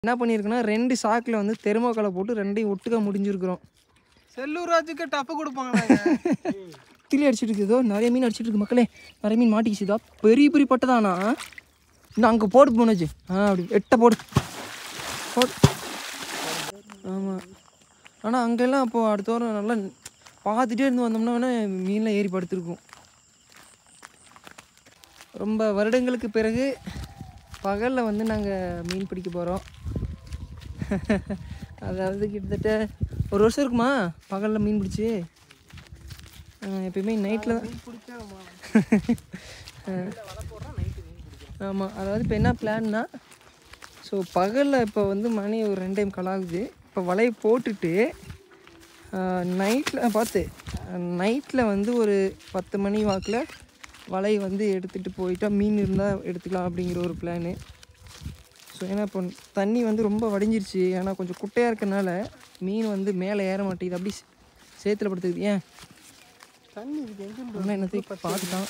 என்ன பண்ணியிருக்கோன்னா ரெண்டு சாக்கில் வந்து தெருமோக்களை போட்டு ரெண்டையும் ஒட்டுக்கா முடிஞ்சிருக்கிறோம் செல்லூராஜுக்கு டப்பு கொடுப்பாங்க நாங்க. திளி அடிச்சிட்டு இருக்குது ஏதோ நிறைய மீன் அடிச்சிட்டு இருக்கு மக்களே நிறைய மீன் மாட்டிக்கிச்சுதா பெரிய பெரிய பட்டதானா இன்னும் அங்கே போடு போனச்சு ஆ அப்படி எட்ட போடு போடு ஆமாம் ஆனால் அங்கெல்லாம் அப்போ அடுத்த வாரம் நல்லா பார்த்துட்டே இருந்து வந்தோம்னா வேணால் மீன்லாம் ஏறி படுத்துருக்கும் ரொம்ப வருடங்களுக்கு பிறகு பகலில் வந்து நாங்கள் மீன் பிடிக்க போகிறோம் அதாவது கிட்டத்தட்ட ஒரு வருஷம் இருக்குமா பகலில் மீன் பிடிச்சி ஆஹ் எப்பயுமே நைட்டில் தான் பிடிச்சா நம்ம ஆமாம் அதாவது இப்போ என்ன பிளான்னா ஸோ பகலில் இப்போ வந்து மணி ஒரு ரெண்டு டைம் கலாகுது இப்போ வலையை போட்டுட்டு நைட்டில் பார்த்து நைட்டில் வந்து ஒரு பத்து மணி வாக்கில் வலையை வந்து எடுத்துகிட்டு போயிட்டா மீன் இருந்தால் எடுத்துக்கலாம் அப்படிங்கிற ஒரு பிளானு ஸோ ஏன்னா இப்போ தண்ணி வந்து ரொம்ப வடிஞ்சிருச்சு ஏன்னா கொஞ்சம் குட்டையாக இருக்கறனால மீன் வந்து மேலே ஏற மாட்டேங்குது அப்படி சேத்துல படுத்துக்குது ஏன் தண்ணி இதுக்கு எங்க ஆனால் என்னத்தையும் பார்த்துட்டான்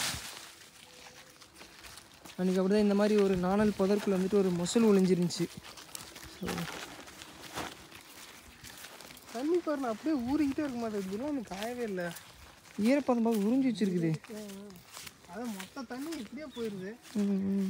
அன்றைக்கி அப்படி தான் இந்த மாதிரி ஒரு நாணல் புதற்குள்ள வந்துட்டு ஒரு மொசல் ஒளிஞ்சிருந்துச்சு ஸோ தண்ணி பாருங்க அப்படியே ஊறிக்கிட்டே இருக்க மாட்டேங்குது இதெல்லாம் எனக்கு காயவே இல்லை ஈரப்பதம் பார்க்க உறிஞ்சி வச்சிருக்குது அதான் மொத்த தண்ணி இப்படியே போயிடுது ம்.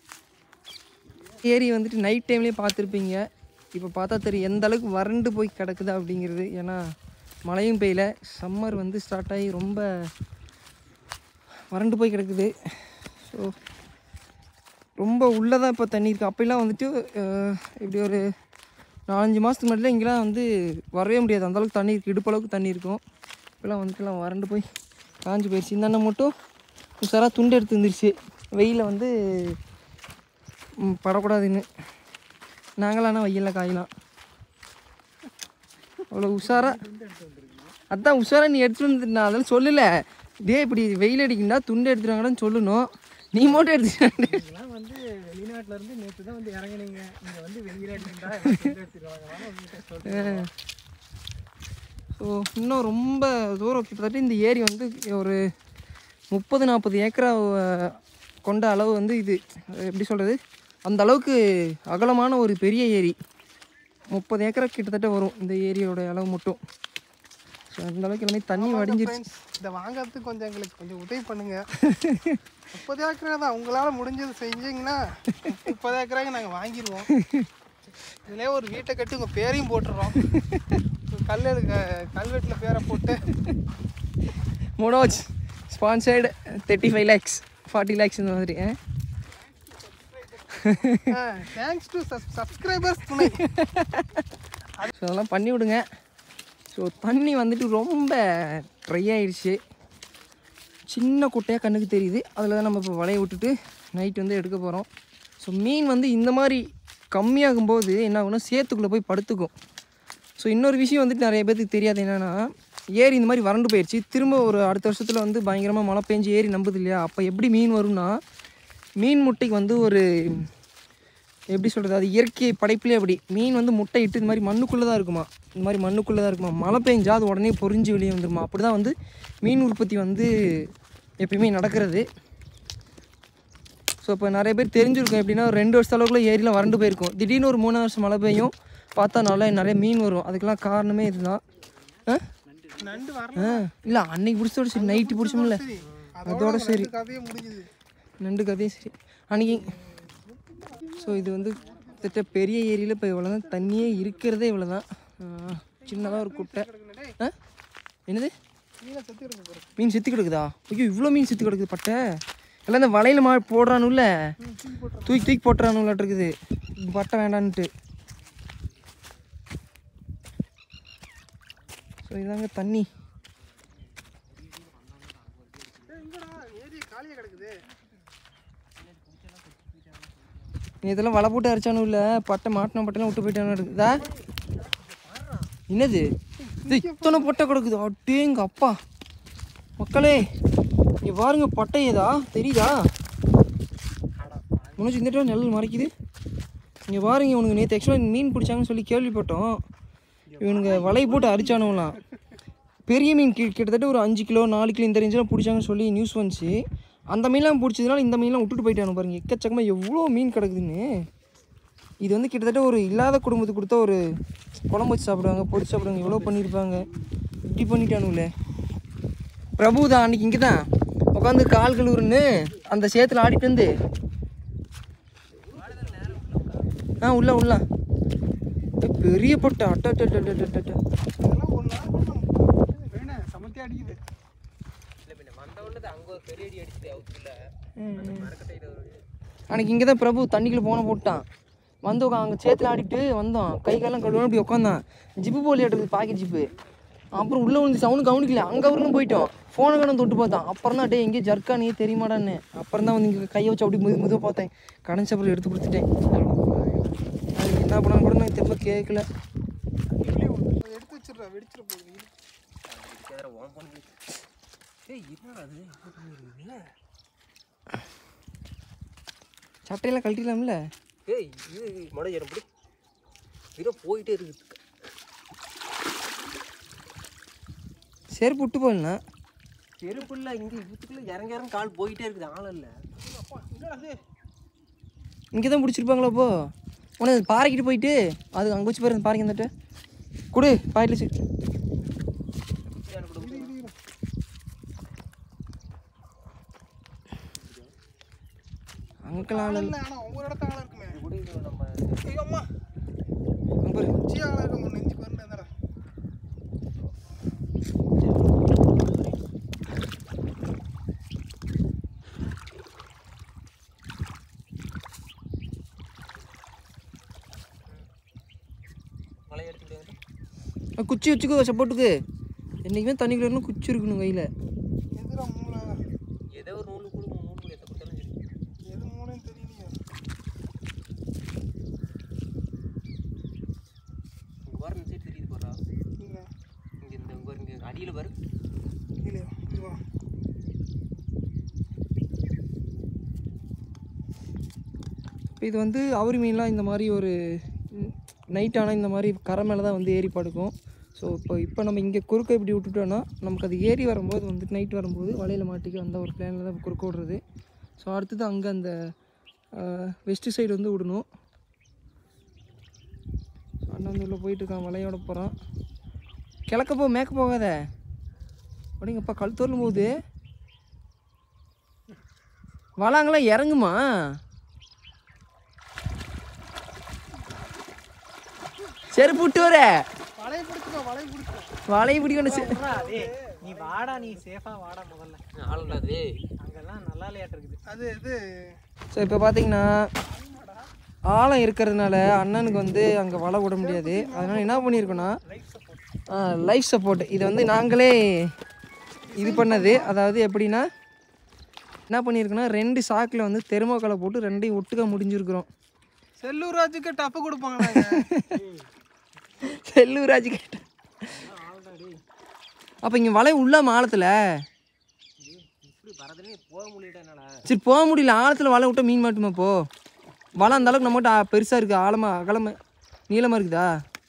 ஏரி வந்துட்டு நைட் டைம்லேயே பார்த்துருப்பீங்க இப்போ பார்த்தா தெரியும் எந்த அளவுக்கு வறண்டு போய் கிடக்குது அப்படிங்கிறது ஏன்னா மழையும் பெய்யல சம்மர் வந்து ஸ்டார்ட் ஆகி ரொம்ப வறண்டு போய் கிடக்குது ஸோ ரொம்ப உள்ளதான் இப்போ தண்ணி இருக்குது அப்போல்லாம் வந்துட்டு அஹ், இப்படி ஒரு நாலஞ்சு மாதத்துக்கு முன்னாடிலாம் இங்கெல்லாம் வந்து வரவே முடியாது அந்த அளவுக்கு தண்ணி இருக்குது இடுப்பளவுக்கு தண்ணி இருக்கும் இப்போலாம் வந்துட்டுலாம் வறண்டு போய் காஞ்சி போயிடுச்சு இந்த அண்ணன் மட்டும் உஷாராக துண்டு எடுத்து வந்துருச்சு வெயிலில் வந்து ம், படக்கூடாதுன்னு நாங்களாம் வெயிலில் காயலாம் அவ்வளோ உஷாரா அதான் உஷாரா நீ எடுத்துட்டு வந்து நான் அதெல்லாம் சொல்லலை டே இப்படி வெயில் அடிக்குண்டா துண்டு எடுத்துருவாங்கன்னு சொல்லணும் நீ மட்டும் எடுத்துட்டு இதெல்லாம் வந்து வெளிநாட்டுல இருந்து நேற்று தான் வந்து இறங்குனீங்க இங்க வந்து வெளியிலாட்டிங்களா எடுத்துருவாங்க ஸோ இன்னும் ரொம்ப தூரம் கிட்டத்தட்ட இந்த ஏரி வந்து ஒரு முப்பது நாற்பது ஏக்கரா அஹ், கொண்ட அளவு வந்து இது அஹ், எப்படி சொல்கிறது அந்த அளவுக்கு அகலமான ஒரு பெரிய ஏரி முப்பது ஏக்கரா கிட்டத்தட்ட வரும் இந்த ஏரியோட அளவு மட்டும் ஸோ அந்த அளவுக்கு எல்லாமே தண்ணி வடிஞ்சிருச்சு இதை வாங்குறதுக்கு கொஞ்சம் எங்களுக்கு கொஞ்சம் உதவி பண்ணுங்க முப்பது ஏக்கரா தான் உங்களால முடிஞ்சது செஞ்சீங்கன்னா முப்பது ஏக்கராக்கு நாங்கள் வாங்கிடுவோம் இதுலேயே ஒரு வீட்டை கட்டி உங்கள் பேரையும் போட்டுடுறோம் கல் கல்வெட்டில் பேரை போட்டு Manoj sponsored thirty five lakhs forty lakhs இந்த மாதிரி தேங்க்ஸ் டு சப்ஸ்கிரைபர்ஸ் துணை ஸோ அதெல்லாம் பண்ணி விடுங்க ஸோ தண்ணி வந்துட்டு ரொம்ப ட்ரை ஆயிடுச்சு சின்ன குட்டையாக கண்ணுக்கு தெரியுது அதில் தான் நம்ம இப்போ வலையை விட்டுட்டு நைட் வந்து எடுக்க போகிறோம் ஸோ மீன் வந்து இந்த மாதிரி கம்மியாகும்போது என்ன ஆகும்னா சேத்துக்குள்ளே போய் படுத்துக்கும் ஸோ இன்னொரு விஷயம் வந்துட்டு நிறைய பேருக்கு தெரியாது என்னென்னா ஏரி இந்த மாதிரி வறண்டு போயிடுச்சு திரும்ப ஒரு அடுத்த வருஷத்தில் வந்து பயங்கரமாக மழை பெஞ்சு ஏரி நம்புது இல்லையா அப்போ எப்படி மீன் வரும்னா மீன் முட்டைக்கு வந்து ஒரு எப்படி சொல்கிறது அது இயற்கை படைப்புலேயே அப்படி மீன் வந்து முட்டை இட்டு இந்த மாதிரி மண்ணுக்குள்ளே தான் இருக்குமா இந்த மாதிரி மண்ணுக்குள்ளே தான் இருக்குமா மழை பெஞ்சா அது உடனே பொரிஞ்சு வெளியே வந்துருமா அப்படி தான் வந்து மீன் உற்பத்தி வந்து எப்பயுமே நடக்கிறது ஸோ இப்போ நிறைய பேர் தெரிஞ்சிருக்கும் எப்படின்னா ஒரு ரெண்டு வருஷ அளவுக்குள்ள ஏரியில் வறண்டு போயிருக்கும் திடீர்னு ஒரு மூணு வருஷம் மழை பெய்யும் பார்த்தா நல்லா நிறைய மீன் வரும் அதுக்கெல்லாம் காரணமே இதுதான் ஆ நண்டு வர ஆ இல்லை அன்னைக்கு பிடிச்சதோட சரி நைட்டு பிடிச்சோம்ல அதோட சரி கதையே முடிஞ்சுது நண்டு கதையும் சரி அன்னைக்கு ஸோ இது வந்து கிட்டத்தட்ட பெரிய ஏரியில் இப்போ இவ்வளோ தான் தண்ணியே இருக்கிறதே இவ்வளோ தான் சின்னதாக ஒரு குட்டை ஆ என்னது மீனை செத்து இருக்கு பாரு மீன் செத்து கிடக்குதா ஐயோ இவ்வளோ மீன் செத்து கிடக்குது பட்டை எல்லாம் இந்த வலையில் மா போடுறானுல்ல தூக்கி தூக்கி போட்டுறானுலாட்டு இருக்குது பட்டை வேண்டான்ட்டு ஸோ இதாங்க தண்ணி ஏய், எங்கடா ஏரி காலியா கிடக்குது நீ இதெல்லாம் வலை போட்டு அரைச்சானு இல்லை பட்டை மாட்டின பட்டைலாம் விட்டு போயிட்டானு இருக்குதா என்னது இது இத்தனை பட்டை கிடக்குது அட்டேங்க அப்பா மக்களே இங்கே பாருங்க பட்டை ஏதா தெரியுதா முன்னாடி இந்த டைம் நெல் மறைக்குது இங்கே பாருங்க இவனுங்க நேற்று ஆக்சுவலாக மீன் பிடிச்சாங்கன்னு சொல்லி கேள்விப்பட்டோம் இவனுங்க வலை போட்டு அரிச்சானுங்களாம் பெரிய மீன் கி- கிட்டத்தட்ட ஒரு அஞ்சு கிலோ நாலு கிலோ இந்த ரேஞ்செலாம் பிடிச்சாங்கன்னு சொல்லி நியூஸ் வந்துச்சு அந்த மீன்லாம் பிடிச்சதுனால இந்த மீன்லாம் விட்டுட்டு போயிட்டானு பாருங்க எக்கச்சக்கமாக எவ்வளோ மீன் கிடக்குதுன்னு இது வந்து கிட்டத்தட்ட ஒரு இல்லாத குடும்பத்துக்கு கொடுத்தா ஒரு குழம்பு வச்சு சாப்பிடுவாங்க பொரிச்சு சாப்பிடுவாங்க இவ்வளோ பண்ணியிருப்பாங்க இப்படி பண்ணிட்டானுங்களே பிரபு தான் அன்னைக்கு இங்கே தான் உட்காந்து கால் கழுவுறன்னு அந்த சேத்துல ஆடிட்டு வந்து ஆ உள்ள உள்ள ஏய், பெரிய பொட்டை அட்ட அட்ட அட்ட அட்ட அட்ட அட்ட இதெல்லாம் ஒரு நாள் கூட நம்ம வேணா சமத்தி அடிக்குது அன்னைக்கு இங்கே தான் பிரபு தண்ணிக்குள்ள போன போட்டான் வந்து உக்கா- அங்கே சேத்துல ஆடிட்டு வந்தோம் கை காலம் கழுவணும் இப்படி உட்காந்தான் ஜிப்பு போலி ஆட்டுறது பாக்கெட் ஜிப்பு அப்புறம் உள்ளே வந்து சவுண்டு கவனிக்கல அங்கே வரலும் போயிட்டோம் ஃபோனை கடன் தொட்டு பார்த்தான் அப்புறம் தான் டே எங்கேயும் ஜர்க்கா நீ தெரியுமாடான்னு அப்புறம் தான் வந்து இங்கே கையை வச்சு அப்படி முது முதுவாக பார்த்தேன் கடன் அப்புறம் எடுத்து கொடுத்துட்டேன் அது என்ன பண்ணான்னு கூட நான் திரும்ப கேட்கல இப்படியே ஒரு- அதை எடுத்து வச்சிடுறா வெடிச்சிட போகுது சட்டையெல்லாம் கழட்டிடலாம்ல ஏய் இது மொடை எப்படி இதோ போயிட்டே இருக்குது செருப்பு விட்டு போயிடலண்ணா செருப்புல இங்கே இதுக்குள்ள இறங்க இறங்க கால் போயிட்டே இருக்குது ஆள் இல்லை அப்பா என்னடா அது இங்கே தான் பிடிச்சிருப்பாங்களோ அப்போ உனக்கு பாறைக்கிட்டு போயிட்டு அது அங்கே வச்சு பாரு பாருங்க வந்துட்டு கொடு பாக்கெட்டில் வச்சு இரு, இரு, இரு. அங்கெல்லாம் ஆள் இல்ல, ஆனா ஒவ்வொரு இடத்துல ஆளா இருக்குமே கூட இது நம்ம ஐயோ அம்மா அங்கே பாரு உச்சி ஆளா இருக்கும் நெஞ்சு பாருங்க என்னடா மலை எடுத்துக்கிட்டு அஹ் குச்சி வச்சுக்கோ சப்போர்ட்டுக்கு என்றைக்குமே தண்ணிக்குள்ள இருக்கணும் குச்சி இருக்கணும் கையில் எதுடா மூளை ஏதோ ஒரு நூல் கூட நூல் கூட எத்த கொடுத்தாலும் சரி எது மூளைன்னு தெரியலையே இங்கே வர சைடு தெரியுது பாரா இல்ல இங்கே இந்த இங்கே இங்கே அடியில் பாரு இல்லையா இதுவா இப்போ இது வந்து அவுரி மீன்லாம் இந்த மாதிரி ஒரு நைட் ஆனால் இந்த மாதிரி கரை மேலே தான் வந்து ஏறி படுக்கும் ஸோ இப்போ இப்போ நம்ம இங்கே குறுக்க இப்படி விட்டுட்டோன்னா நமக்கு அது ஏறி வரும்போது வந்து நைட் வரும்போது வலையில் மாட்டிக்க அந்த ஒரு பிளானில் தான் குறுக்க விடுறது ஸோ அடுத்தது அங்கே அந்த வெஸ்ட் சைடு வந்து விடணும் ஸோ அண்ணன் வந்து உள்ளே போயிட்டுருக்கான் வலையோட போகிறான் கிழக்க போ மேக்க போகாத அப்படிங்கப்பா கழுத்தூரில் போகுது வளாங்கெல்லாம் இறங்குமா செருப்பு விட்டு வர வலையை பிடிச்சிக்கோ வலையை பிடிச்சிக்கோ வலையை பிடிக்கணும் நீ வாடா நீ சேஃபா வாடா முதல்ல ஆள் இல்லாதே அங்கெல்லாம் நல்லா விளையாட்டு இருக்குது அது இது ஸோ இப்போ பார்த்தீங்கன்னா ஆழம் இருக்கிறதுனால அண்ணனுக்கு வந்து அங்கே வலை விட முடியாது அதனால் என்ன பண்ணியிருக்கோன்னா லைஃப் சப்போர்ட் இதை வந்து நாங்களே இது பண்ணது அதாவது எப்படின்னா என்ன பண்ணியிருக்கோன்னா ரெண்டு சாக்கில் வந்து தெருமக்களை போட்டு ரெண்டையும் ஒட்டுக்க முடிஞ்சிருக்கிறோம் செல்லூர் ராஜுக்கு டப்பு கொடுப்பாங்க நாங்க செல்லூராஜ் கேட்டேன் அப்போ இங்கே வலை உள்ள ஆழத்தில் இப்படி வரதுலேயே போக முடியல என்னால் சரி போக முடியல ஆழத்தில் வலை விட்டா மீன் மாட்டுமா போ வலை அந்த அளவுக்கு நம்மகிட்ட பெருசாக இருக்குது ஆழமாக அகலமாக நீளமாக இருக்குதா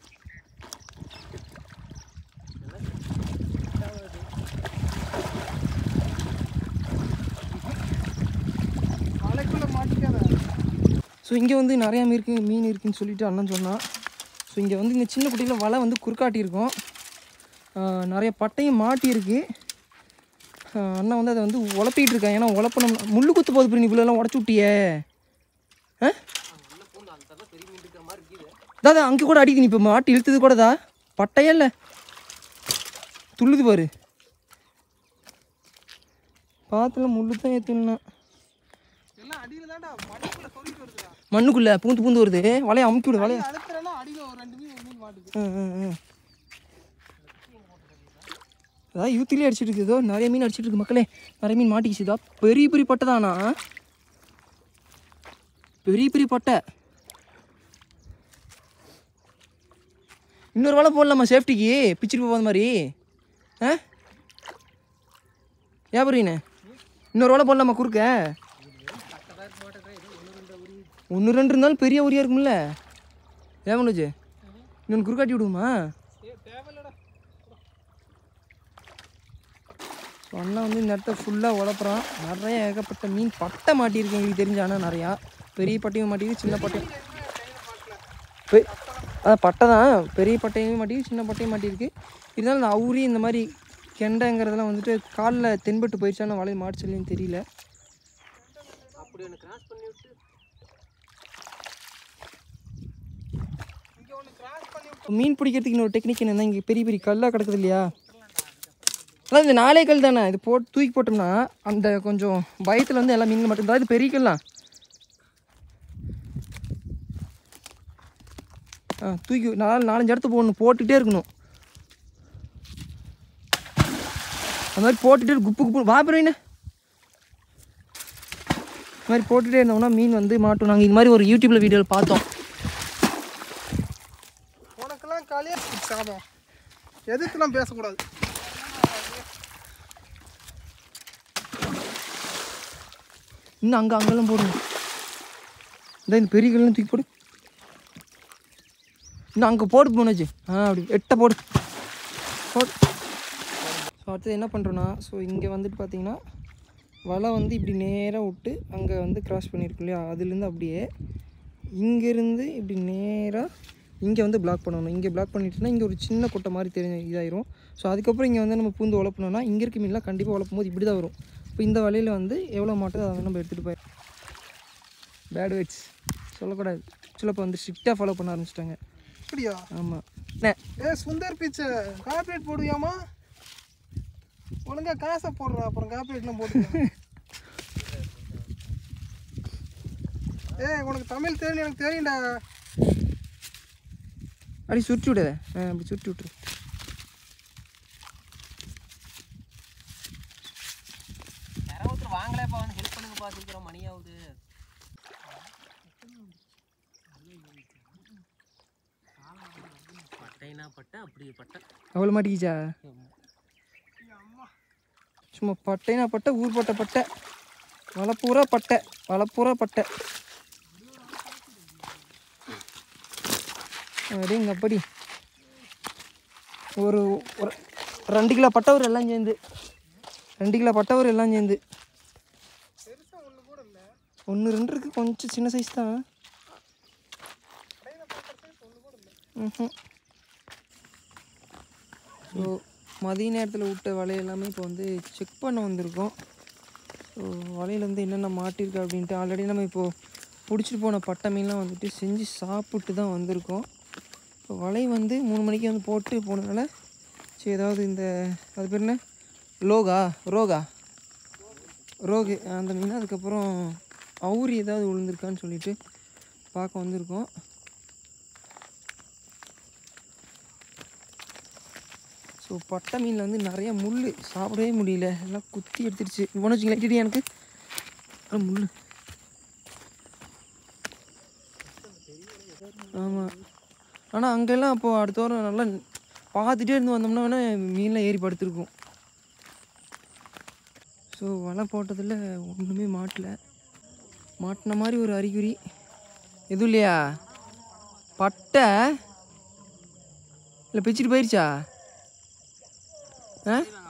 வலைக்குள்ள மாட்டிக்காத ஸோ இங்கே வந்து நிறையா மீன் இருக்கு மீன் இருக்குன்னு சொல்லிட்டு அண்ணன் சொன்னான் ஸோ இங்கே வந்து இந்த சின்ன குட்டியில் வலை வந்து குறுக்காட்டியிருக்கோம் ஆஹ் நிறைய பட்டையும் மாட்டியிருக்கு ஆஹ் அண்ணன் வந்து அதை வந்து உழப்பிட்டு இருக்கான் ஏன்னா உழப்பணும் முள்ளு குத்து போகுது பிரி நீ இவ்வளோலாம் உடச்சி விட்டியே ஆ தாதா அங்கே கூட அடிக்குது நீ இப்போ மாட்டி இழுத்தது கூடதா பட்டையே இல்லை துள்ளுது பாரு பாத்துல முள்ளு தான் ஏற்றுனா எல்லாம் அடியில தான்டா மண்ணுக்குள்ள சொல்லிட்டு வருதுடா மண்ணுக்குள்ளே பூந்து பூந்து வருது வலையை அமுக்கி விடு வலையை அடுத்துறேன்னா அடியில ஒரு ரெண்டு மீன் ஒரு மீன் மாட்டுது ம், ம், ம். அதான் யூத்திலே அடிச்சிட்டு இருக்குது ஏதோ நிறைய மீன் அடிச்சிட்டு இருக்கு மக்களே நிறைய மீன் மாட்டிக்கிச்சுதா பெரிய பெரிய பட்டை தானா பெரிய பெரிய பட்டை இன்னொரு வலை போடலாமா சேஃப்டிக்கு பிச்சுட்டு போகாத மாதிரி ஆ ஏபரீனு இன்னொரு வலை போடலாமா குறுக்க ஒன்று ரெண்டு இருந்தாலும் பெரிய உரியா இருக்கும்ல ஏன் மனோஜ் இன்னொன்று குறுக்காட்டி விடுவோமா ஸோ அண்ணா வந்து இந்த இடத்த ஃபுல்லாக உழப்புறான் நிறைய ஏகப்பட்ட மீன் பட்டை மாட்டியிருக்கு எங்களுக்கு தெரிஞ்ச ஆனால் நிறையா பெரிய பட்டையும் மாட்டிருக்கு சின்ன பட்டையும் பெ- அதான் பட்டை தான் பெரிய பட்டையும் மாட்டி சின்ன பட்டையும் மாட்டியிருக்கு இருந்தாலும் இந்த அவுரி இந்த மாதிரி கெண்டைங்கிறதெல்லாம் வந்துட்டு காலில் தென்பட்டு போயிடுச்சான்னு வலையை மாடிச்சல்லையும் தெரியல அப்படி ஒன்று கிராஸ் பண்ணி விட்டு இங்கே ஒன்று கிராஸ் பண்ணி விட்டு மீன் பிடிக்கிறதுக்கு இன்னொரு டெக்னிக் என்னன்னா இங்கே பெரிய பெரிய கல்லாக கிடக்குது இல்லையா அதான் இந்த நாலே கல் தானே இது போட்டு தூக்கி போட்டோம்னா அந்த கொஞ்சம் பயத்தில் வந்து எல்லா மீன்கள் மட்டும் தான் இது பெரிய கல்லாம் ஆ தூக்கி நாலு நாலஞ்சு இடத்து போடணும் போட்டுக்கிட்டே இருக்கணும் அந்த மாதிரி போட்டுகிட்டே இரு- குப்பு குப்பு வா பிரவீனு இந்த மாதிரி போட்டுகிட்டே இருந்தோம்னா மீன் வந்து மாட்டும் நாங்கள் இது மாதிரி ஒரு யூடியூப்பில் வீடியோவில் பார்த்தோம் உனக்கெல்லாம் காலியாக சாதம் எதிர்த்துலாம் பேசக்கூடாது இன்னும் அங்கே அங்கெல்லாம் போடுங்க இந்த இந்த பெரிய கல்லாம் தூக்கி போடு இன்னும் அங்கே போடு போனாச்சு ஆ அப்படி எட்ட போடு போடு ஸோ அடுத்தது என்ன பண்ணுறோன்னா ஸோ இங்கே வந்துட்டு பார்த்தீங்கன்னா வலை வந்து இப்படி நேராக விட்டு அங்கே வந்து கிராஸ் பண்ணியிருக்கோம் இல்லையா அதுலேருந்து அப்படியே இங்கேருந்து இப்படி நேராக இங்கே வந்து பிளாக் பண்ணணும் இங்கே பிளாக் பண்ணிட்டுனா இங்கே ஒரு சின்ன கொட்டை மாதிரி தெரிஞ்ச இதாயிரும் ஸோ அதுக்கப்புறம் இங்கே வந்து நம்ம பூந்து உழப்பணும்னா இங்கே இருக்க மீன்லாம் கண்டிப்பாக உழப்பும் போது இப்படி தான் வரும் இப்போ இந்த வலையில் வந்து எவ்வளோ மாட்டோ அதை நம்ம எடுத்துகிட்டு போய் பேட் வேர்ட்ஸ் சொல்லக்கூடாது ஆக்சுவலாக இப்போ வந்து ஸ்ட்ரிக்டாக ஃபாலோ பண்ண ஆரம்பிச்சிட்டாங்க அப்படியா ஆமாம் என்ன ஏ சுந்தர் பிச்சை கார்பரேட் போடுவியாமா ஒழுங்கா காசை போடுறா அப்புறம் கார்பரேட்லாம் போட்டு ஏய் உனக்கு தமிழ் தெரியும் எனக்கு தெரியும்டா அப்படி சுருட்டி விடாத ஆ அப்படி சுருட்டி விட்டுரு யாரோ ஒருத்தர் வாங்கலேப்பா வந்து ஹெல்ப் பண்ணுங்க பார்த்துருக்குறோம் மணி ஆகுது பட்டைனா பட்டை அப்படி பட்டை அவ்வளோ மாட்டிக்கிச்சா சும்மா பட்டைனா பட்டை ஊர் பட்டை பட்டை வளப்பூரா பட்டை வளப்பூரா பட்டை அப்படிங்க அப்படி ஒரு ஒரு ரெண்டு கிலோ பட்டை ஒரு எல்லாம் சேர்ந்து ரெண்டு கிலோ பட்டை ஒரு எல்லாம் சேர்ந்து ஒன்று ரெண்டு இருக்குது கொஞ்சம் சின்ன சைஸ் தான் ம்ஹும். ஸோ மதிய நேரத்தில் விட்ட வலை எல்லாமே இப்போ வந்து செக் பண்ண வந்திருக்கோம் ஸோ வலையில் வந்து என்னென்ன மாட்டிருக்கு அப்படின்ட்டு ஆல்ரெடி நம்ம இப்போது பிடிச்சிட்டு போன பட்டை மீன்லாம் வந்துட்டு செஞ்சு சாப்பிட்டு தான் வந்திருக்கோம் இப்போ வலை வந்து மூணு மணிக்கு வந்து போட்டு போனதுனால சரி ஏதாவது இந்த அது பேர் என்ன லோகா ரோகா ரோகு அந்த மீன் அதுக்கப்புறம் அவுரி ஏதாவது விழுந்திருக்கான்னு சொல்லிட்டு பார்க்க வந்திருக்கோம் ஸோ பட்டை மீனில் வந்து நிறைய முள் சாப்பிடவே முடியல எல்லாம் குத்தி எடுத்துருச்சு இவனு வச்சுங்களேன் இட்டிடி எனக்கு அட முள் ஆமாம் ஆனால் அங்கெல்லாம் அப்போ அடுத்த வாரம் நல்லா பார்த்துட்டே இருந்து வந்தோம்னா வேணால் மீன்லாம் ஏறி படுத்துருக்கும் ஸோ வலை போட்டதில் ஒன்றுமே மாட்டல மாட்டின மாதிரி ஒரு அறிகுறி எதுவும் இல்லையா பட்டை இல்லை பிச்சுட்டு போயிருச்சா ஆ